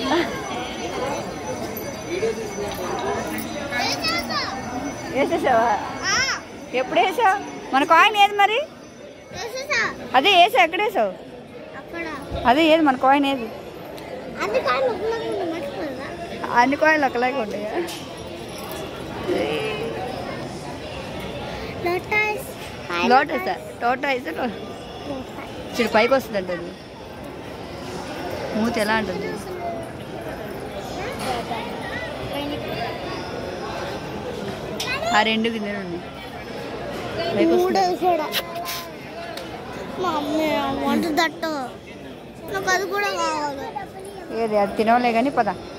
వేసేసావా ఎప్పుడు వేసావు మన కాయిన్ ఏది మరి అదే వేసా ఎక్కడ వేసావు అక్కడ అదే ఏది మన కాయిన్ ఏది అది కాదు ఉపయోగం మర్చిపోదా అన్ని కాయిన్లు ఒకలాగే ఉంటాయా లోటస్ లోటస్ టోటైస్ చూడు పైకి వస్తుంది అంటే అది మూతి ఎలా ఉంటుంది ఆ రెండు గిన్నెలు ఉన్నాయి పైకి మూడు వస్తుంది కూడా మా అమ్మ వంట దట్టు నాకు అది కూడా కావాలి ఏది అది తినవలే కానీ పద